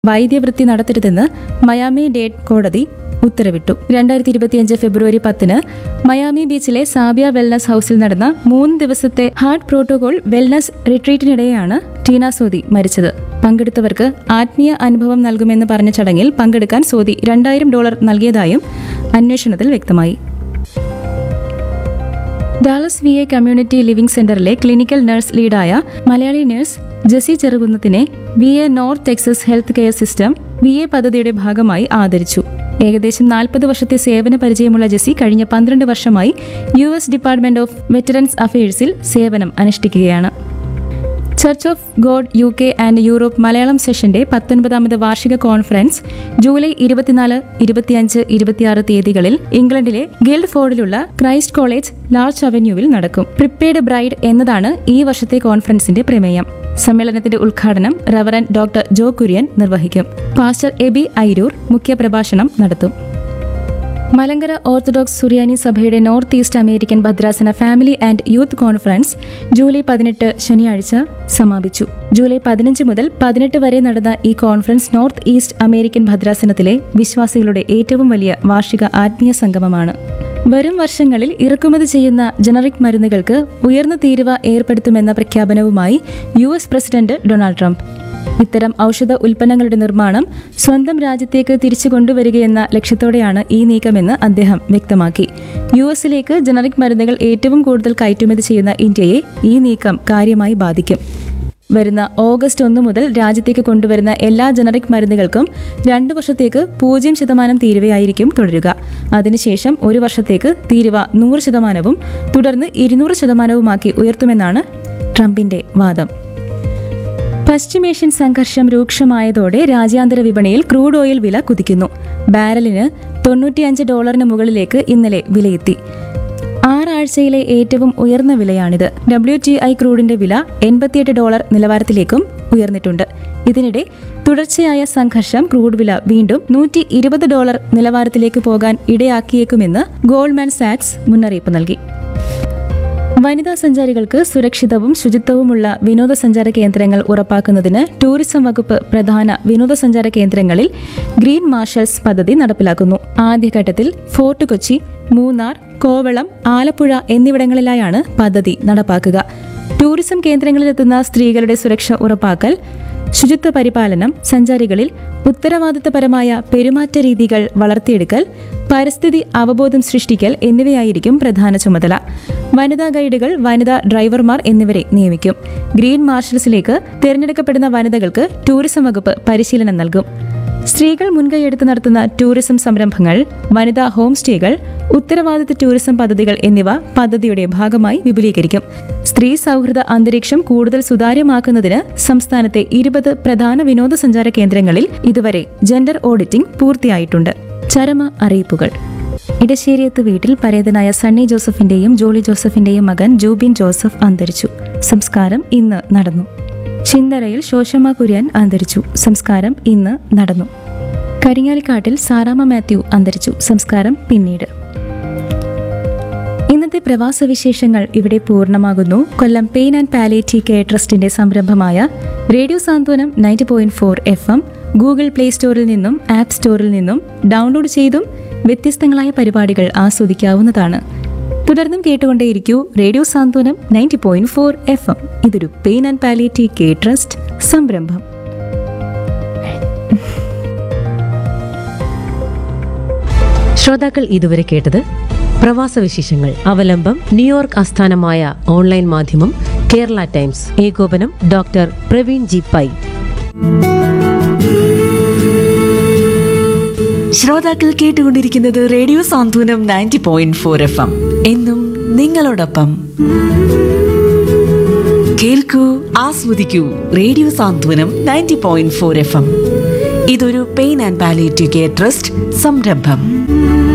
വൈദ്യവൃത്തി നടത്തരുതെന്ന് Miami date കോടതി ഉത്തരവിട്ടു രണ്ടായിരത്തി ഇരുപത്തിയഞ്ച് ഫെബ്രുവരി പത്തിന് മയാമി ബീച്ചിലെ സാബിയ വെൽനസ് ഹൌസിൽ നടന്ന മൂന്ന് ദിവസത്തെ ഹാർട്ട് പ്രോട്ടോകോൾ വെൽനസ് റിട്രീറ്റിനിടെയാണ് ടീന സോദി മരിച്ചത് പങ്കെടുത്തവർക്ക് ആത്മീയ അനുഭവം നൽകുമെന്ന് പറഞ്ഞ ചടങ്ങിൽ പങ്കെടുക്കാൻ സോദി രണ്ടായിരം ഡോളർ നൽകിയതായും അന്വേഷണത്തിൽ വ്യക്തമായി Dallas V A community living സെന്ററിലെ ക്ലിനിക്കൽ നഴ്സ് ലീഡായ മലയാളി നഴ്സ് ജെസി ചെറുകുന്നത്തിനെ V A North Texas health care system V A പദ്ധതിയുടെ ഭാഗമായി ആദരിച്ചു ഏകദേശം നാൽപ്പത് വർഷത്തെ സേവന പരിചയമുള്ള ജെസി കഴിഞ്ഞ പന്ത്രണ്ട് വർഷമായി U S department of veterans അഫയേഴ്സിൽ സേവനം അനുഷ്ഠിക്കുകയാണ് church of God U K and Europe Malayalam സെഷന്റെ പത്തൊൻപതാമത് വാർഷിക കോൺഫറൻസ് ജൂലൈ ഇരുപത്തിനാല് ഇരുപത്തിയഞ്ച് ഇരുപത്തിയാറ് തീയതികളിൽ ഇംഗ്ലണ്ടിലെ ഗിൽഡ് ഫോർഡിലുള്ള ക്രൈസ്റ്റ് കോളേജ് ലാർജ് അവന്യൂവിൽ നടക്കും പ്രിപ്പേർഡ് ബ്രൈഡ് എന്നതാണ് ഈ വർഷത്തെ കോൺഫറൻസിന്റെ പ്രമേയം സമ്മേളനത്തിന്റെ ഉദ്ഘാടനം റവറൻ ഡോക്ടർ ജോ കുര്യൻ നിർവഹിക്കും പാസ്റ്റർ എബി ഐരൂർ മുഖ്യപ്രഭാഷണം നടത്തും മലങ്കര ഓർത്തഡോക്സ് സുറിയാനി സഭയുടെ നോർത്ത് ഈസ്റ്റ് അമേരിക്കൻ ഭദ്രാസന family and youth conference July പതിനെട്ട് ശനിയാഴ്ച സമാപിച്ചു ജൂലൈ പതിനഞ്ച് മുതൽ പതിനെട്ട് വരെ നടന്ന ഈ കോൺഫറൻസ് നോർത്ത് ഈസ്റ്റ് അമേരിക്കൻ ഭദ്രാസനത്തിലെ വിശ്വാസികളുടെ ഏറ്റവും വലിയ വാർഷിക ആത്മീയ സംഗമമാണ് വരും വർഷങ്ങളിൽ ഇറക്കുമതി ചെയ്യുന്ന ജനറിക് മരുന്നുകൾക്ക് ഉയർന്ന തീരുവ ഏർപ്പെടുത്തുമെന്ന പ്രഖ്യാപനവുമായി U S president Donald Trump ഇത്തരം ഔഷധ ഉൽപ്പന്നങ്ങളുടെ നിർമ്മാണം സ്വന്തം രാജ്യത്തേക്ക് തിരിച്ചു കൊണ്ടുവരികയെന്ന ലക്ഷ്യത്തോടെയാണ് ഈ നീക്കമെന്ന് അദ്ദേഹം വ്യക്തമാക്കി യു എസിലേക്ക് ജനറിക് മരുന്നുകൾ ഏറ്റവും കൂടുതൽ കയറ്റുമതി ചെയ്യുന്ന ഇന്ത്യയെ ഈ നീക്കം കാര്യമായി ബാധിക്കും വരുന്ന ഓഗസ്റ്റ് ഒന്ന് മുതൽ രാജ്യത്തേക്ക് കൊണ്ടുവരുന്ന എല്ലാ ജനറിക് മരുന്നുകൾക്കും രണ്ടു വർഷത്തേക്ക് പൂജ്യം ശതമാനം തീരുവയായിരിക്കും തുടരുക അതിനുശേഷം ഒരു വർഷത്തേക്ക് തീരുവ നൂറ് ശതമാനവും തുടർന്ന് ഇരുന്നൂറ് ശതമാനവുമാക്കി ഉയർത്തുമെന്നാണ് ട്രംപിന്റെ വാദം പശ്ചിമേഷ്യൻ സംഘർഷം രൂക്ഷമായതോടെ രാജ്യാന്തര വിപണിയിൽ ക്രൂഡ് ഓയിൽ വില കുതിക്കുന്നു ബാരലിന് തൊണ്ണൂറ്റിയഞ്ച് ഡോളറിന് മുകളിലേക്ക് ഇന്നലെ വിലയെത്തി ആറാഴ്ചയിലെ ഏറ്റവും ഉയർന്ന വിലയാണിത് ഡബ്ല്യു ടി ഐ ക്രൂഡിന്റെ വില എൺപത്തിയെട്ട് ഡോളർ നിലവാരത്തിലേക്കും ഉയർന്നിട്ടുണ്ട് ഇതിനിടെ തുടർച്ചയായ സംഘർഷം ക്രൂഡ് വില വീണ്ടും നൂറ്റി ഇരുപത് ഡോളർ നിലവാരത്തിലേക്ക് പോകാൻ ഇടയാക്കിയേക്കുമെന്ന് ഗോൾഡ്മാൻ സാക്സ് മുന്നറിയിപ്പ് നൽകി വനിതാ സഞ്ചാരികൾക്ക് സുരക്ഷിതവും ശുചിത്വവുമുള്ള വിനോദസഞ്ചാര കേന്ദ്രങ്ങൾ ഉറപ്പാക്കുന്നതിന് ടൂറിസം വകുപ്പ് പ്രധാന വിനോദസഞ്ചാര കേന്ദ്രങ്ങളിൽ ഗ്രീൻ മാർഷൽസ് പദ്ധതി നടപ്പിലാക്കുന്നു ആദ്യഘട്ടത്തിൽ ഫോർട്ട് കൊച്ചി മൂന്നാർ കോവളം ആലപ്പുഴ എന്നിവിടങ്ങളിലായാണ് പദ്ധതി നടപ്പാക്കുക ടൂറിസം കേന്ദ്രങ്ങളിലെത്തുന്ന സ്ത്രീകളുടെ സുരക്ഷ ഉറപ്പാക്കൽ ശുചിത്വ പരിപാലനം സഞ്ചാരികളിൽ ഉത്തരവാദിത്തപരമായ പെരുമാറ്റ രീതികൾ വളർത്തിയെടുക്കൽ പരിസ്ഥിതി അവബോധം സൃഷ്ടിക്കൽ എന്നിവയായിരിക്കും പ്രധാന ചുമതല വനിതാ ഗൈഡുകൾ വനിതാ ഡ്രൈവർമാർ എന്നിവരെ നിയമിക്കും ഗ്രീൻ മാർഷൽസിലേക്ക് തിരഞ്ഞെടുക്കപ്പെടുന്ന വനിതകൾക്ക് ടൂറിസം വകുപ്പ് പരിശീലനം നൽകും സ്ത്രീകൾ മുൻകൈയെടുത്ത് നടത്തുന്ന ടൂറിസം സംരംഭങ്ങൾ വനിതാ ഹോം സ്റ്റേകൾ ഉത്തരവാദിത്ത ടൂറിസം പദ്ധതികൾ എന്നിവ പദ്ധതിയുടെ ഭാഗമായി വിപുലീകരിക്കും സ്ത്രീ സൗഹൃദ അന്തരീക്ഷം കൂടുതൽ സുതാര്യമാക്കുന്നതിന് സംസ്ഥാനത്തെ ഇരുപത് പ്രധാന വിനോദസഞ്ചാര കേന്ദ്രങ്ങളിൽ ഇതുവരെ ജെൻഡർ ഓഡിറ്റിംഗ് പൂർത്തിയായിട്ടുണ്ട് ചരമ അറിയിപ്പുകൾ ഇടശ്ശേരിയത്ത് വീട്ടിൽ പരേതനായ സണ്ണി ജോസഫിന്റെയും ജോളി ജോസഫിന്റെയും മകൻ ജൂബിൻ ജോസഫ് അന്തരിച്ചു സംസ്കാരം ഇന്ന് നടന്നു ചിന്തറയിൽ ശോശമ്മ കുര്യൻ അന്തരിച്ചു സംസ്കാരം ഇന്ന് നടന്നു കരിങ്ങാലിക്കാട്ടിൽ സാറാമ മാത്യു അന്തരിച്ചു സംസ്കാരം പിന്നീട് ഇന്നത്തെ പ്രവാസ വിശേഷങ്ങൾ ഇവിടെ പൂർണ്ണമാകുന്നു Kollam pain and palliative care ട്രസ്റ്റിന്റെ സംരംഭമായ radio Santhwanam ninety point four F M Google play സ്റ്റോറിൽ നിന്നും ആപ്പ് സ്റ്റോറിൽ നിന്നും ഡൗൺലോഡ് ചെയ്തും വ്യത്യസ്തങ്ങളായ പരിപാടികൾ ആസ്വദിക്കാവുന്നതാണ് തുടർന്നും കേട്ടുകൊണ്ടേയിരിക്കൂ radio Santhwanam ninety point four F M ഇതൊരു pain and palliative care trust സംരംഭം ശ്രോതാക്കൾ ഇതുവരെ കേട്ടത് പ്രവാസ വിശേഷങ്ങൾ അവലംബം ന്യൂയോർക്ക് ആസ്ഥാനമായ ഓൺലൈൻ മാധ്യമം കേരള ടൈംസ് ഏകോപനം ഡോക്ടർ പ്രവീൺ ജി പൈ ശ്രോതാക്കൾ കേട്ടുകൊണ്ടിരിക്കുന്നത് radio Santhwanam ninety point four F M എന്നും നിങ്ങളോടൊപ്പം കേൾക്കൂ ആസ്വദിക്കൂ radio Santhwanam ninety point four F M ഇതൊരു pain and palliative care trust സംരംഭം